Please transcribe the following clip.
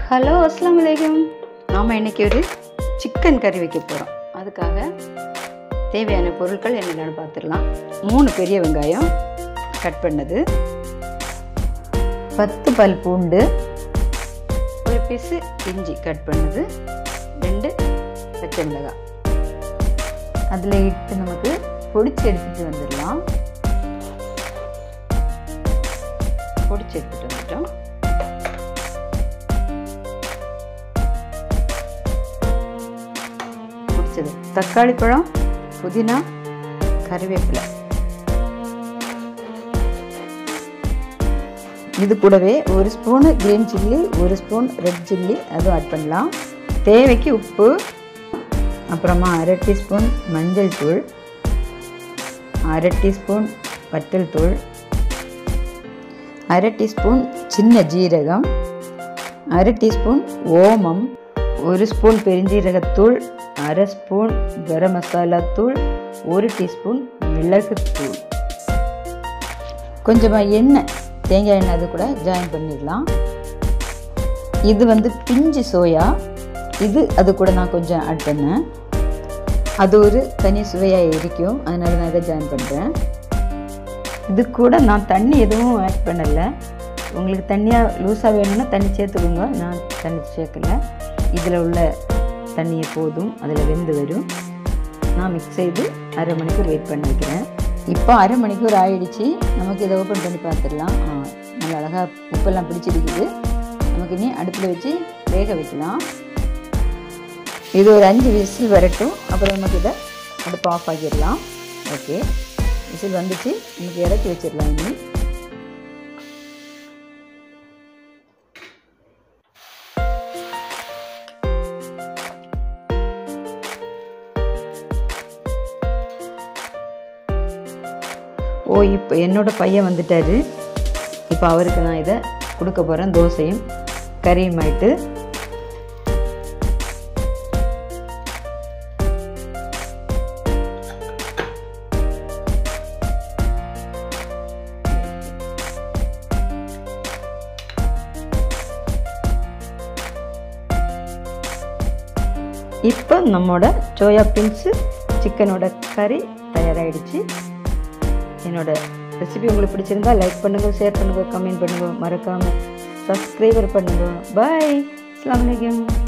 hello அஸ்லாம் வலைக்கம் நாம் இன்னைக்கு ஒரு சிக்கன் கறி வைக்க போகிறோம் அதுக்காக தேவையான பொருட்கள் என்னென்னு பார்த்துடலாம் மூணு பெரிய வெங்காயம் கட் பண்ணது பத்து பல் பூண்டு ஒரு பீஸு இஞ்சி கட் பண்ணது ரெண்டு பச்சை மிளகாய் அதில் இட்டு நமக்கு பொடிச்சு எடுத்துகிட்டு வந்துடலாம் பொடிச்சு எடுத்துகிட்டு வந்துட்டோம் பிடிச்சது தக்காளி பழம் புதினா கறிவேப்பிலை இது கூடவே ஒரு ஸ்பூனு க்ரீன் சில்லி ஒரு ஸ்பூன் ரெட் சில்லி அதுவும் ஆட் பண்ணலாம் தேவைக்கு உப்பு அப்புறமா அரை டீஸ்பூன் மஞ்சள் தூள் அரை டீஸ்பூன் வத்தல் தூள் அரை டீஸ்பூன் சின்ன ஜீரகம் அரை டீஸ்பூன் ஓமம் ஒரு ஸ்பூன் பெருஞ்சீரகத்தூள் அரை ஸ்பூன் கரம் மசாலா தூள் ஒரு டீஸ்பூன் மிளகுத்தூள் கொஞ்சமாக எண்ணெய் தேங்காய் எண்ணெய் அது கூட ஜாயின் பண்ணிடலாம் இது வந்து பிஞ்சு சோயா இது அது கூட நான் கொஞ்சம் ஆட் பண்ணேன் அது ஒரு தனி சுவையாக இருக்கும் அதனால நான் இதை ஜாயின் பண்ணுறேன் இது கூட நான் தண்ணி எதுவும் ஆட் பண்ணலை உங்களுக்கு தண்ணியாக லூஸாக வேணும்னா தண்ணி சேர்த்துக்கோங்க நான் தண்ணி சேர்க்கலை இதில் உள்ள தண்ணியை போதும் அதில் வெந்து வரும் நான் மிக்ஸ் செய்து அரை மணிக்கூர் வெயிட் பண்ணி வைக்கிறேன் இப்போ அரை மணிக்கூர் ஆயிடுச்சு நமக்கு இதை ஓப்பன் பண்ணி பார்த்துடலாம் ஆ, நல்லா அழகாக உப்பெல்லாம் பிடிச்சிருக்குது நமக்கு இனி அடுப்பில் வச்சு வேக வைக்கலாம் இது ஒரு அஞ்சு விசில் வரட்டும் அப்புறம் நமக்கு இதை அடுப்பு ஆஃப் ஆக்கிடலாம் ஓகே விசில் வந்துச்சு நமக்கு இறக்கி வச்சிடலாம் இனி ஓ இப்போ என்னோட பையன் வந்துட்டாரு இப்போ அவருக்கு நான் இதை கொடுக்க போகிறேன் தோசையும் கறியும் ஆயிட்டு இப்போ நம்மோட சோயா பீன்ஸு சிக்கனோட கறி தயாராகிடுச்சு என்னோட ரெசிபி உங்களுக்கு பிடிச்சிருந்தா லைக் பண்ணுங்கள் ஷேர் பண்ணுங்கள் கமெண்ட் பண்ணுங்கள் மறக்காமல் சப்ஸ்கிரைபர் பண்ணுங்கள் பாய் அஸ்லாம் வலைக்கம்